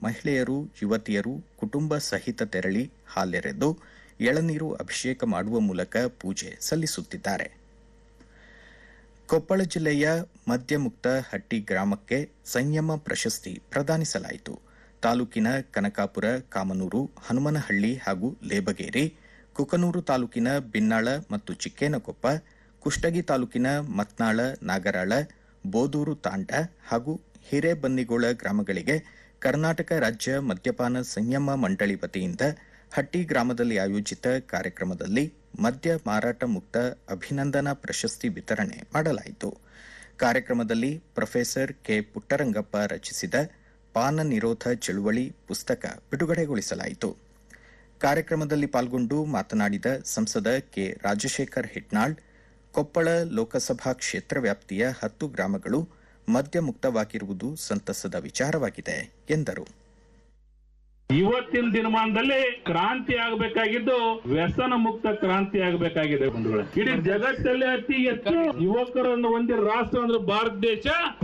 ಮಹಿಳೆಯರು ಯುವತಿಯರು ಕುಟುಂಬ ಸಹಿತ ತೆರಳಿ ಹಾಲೆರೆದು ಎಳನೀರು ಅಭಿಷೇಕ ಮಾಡುವ ಮೂಲಕ ಪೂಜೆ ಸಲ್ಲಿಸುತ್ತಿದ್ದಾರೆ ಕೊಪ್ಪಳ ಜಿಲ್ಲೆಯ ಮದ್ಯಮುಕ್ತ ಹಟ್ಟಿ ಗ್ರಾಮಕ್ಕೆ ಸಂಯಮ ಪ್ರಶಸ್ತಿ ಪ್ರದಾನಿಸಲಾಯಿತು ತಾಲೂಕಿನ ಕನಕಾಪುರ ಕಾಮನೂರು ಹನುಮನಹಳ್ಳಿ ಹಾಗೂ ಲೇಬಗೇರಿ ಕುಕನೂರು ತಾಲೂಕಿನ ಬಿನ್ನಾಳ ಮತ್ತು ಚಿಕ್ಕೇನಕೊಪ್ಪ ಕುಷ್ಟಗಿ ತಾಲೂಕಿನ ಮತ್ನಾಳ ನಾಗರಾಳ ಬೋದೂರು ತಾಂಡ ಹಾಗೂ ಹಿರೇಬನ್ನಿಗೋಳ ಗ್ರಾಮಗಳಿಗೆ ಕರ್ನಾಟಕ ರಾಜ್ಯ ಮದ್ಯಪಾನ ಸಂಯಮ ಮಂಡಳಿ ವತಿಯಿಂದ ಹಟ್ಟಿ ಗ್ರಾಮದಲ್ಲಿ ಆಯೋಜಿತ ಕಾರ್ಯಕ್ರಮದಲ್ಲಿ ಮದ್ಯ ಮಾರಾಟ ಮುಕ್ತ ಅಭಿನಂದನಾ ಪ್ರಶಸ್ತಿ ವಿತರಣೆ ಮಾಡಲಾಯಿತು ಕಾರ್ಯಕ್ರಮದಲ್ಲಿ ಪ್ರೊಫೆಸರ್ ಕೆ ಪುಟ್ಟರಂಗಪ್ಪ ರಚಿಸಿದ ಪಾನ ನಿರೋಧ ಚಳುವಳಿ ಪುಸ್ತಕ ಬಿಡುಗಡೆಗೊಳಿಸಲಾಯಿತು ಕಾರ್ಯಕ್ರಮದಲ್ಲಿ ಪಾಲ್ಗೊಂಡು ಮಾತನಾಡಿದ ಸಂಸದ ಕೆ ರಾಜಶೇಖರ್ ಹಿಟ್ನಾಳ್ ಕೊಪ್ಪಳ ಲೋಕಸಭಾ ಕ್ಷೇತ್ರ ವ್ಯಾಪ್ತಿಯ ಹತ್ತು ಗ್ರಾಮಗಳು ಮದ್ಯ ಮುಕ್ತವಾಗಿರುವುದು ಸಂತಸದ ವಿಚಾರವಾಗಿದೆ ಎಂದರು ಇವತ್ತಿನ ದಿನಮಾನದಲ್ಲಿ ಕ್ರಾಂತಿ ಆಗಬೇಕಾಗಿದ್ದು ವ್ಯಸನ ಮುಕ್ತ ಕ್ರಾಂತಿ ಆಗಬೇಕಾಗಿದೆ ಬಂಧುಗಳೇ ಇಡೀ ಜಗತ್ತಲ್ಲಿ ಅತಿ ಹೆಚ್ಚು ಯುವಕರನ್ನು ಹೊಂದಿರೋ ರಾಷ್ಟ್ರ ಅಂದ್ರೆ ಭಾರತ ದೇಶ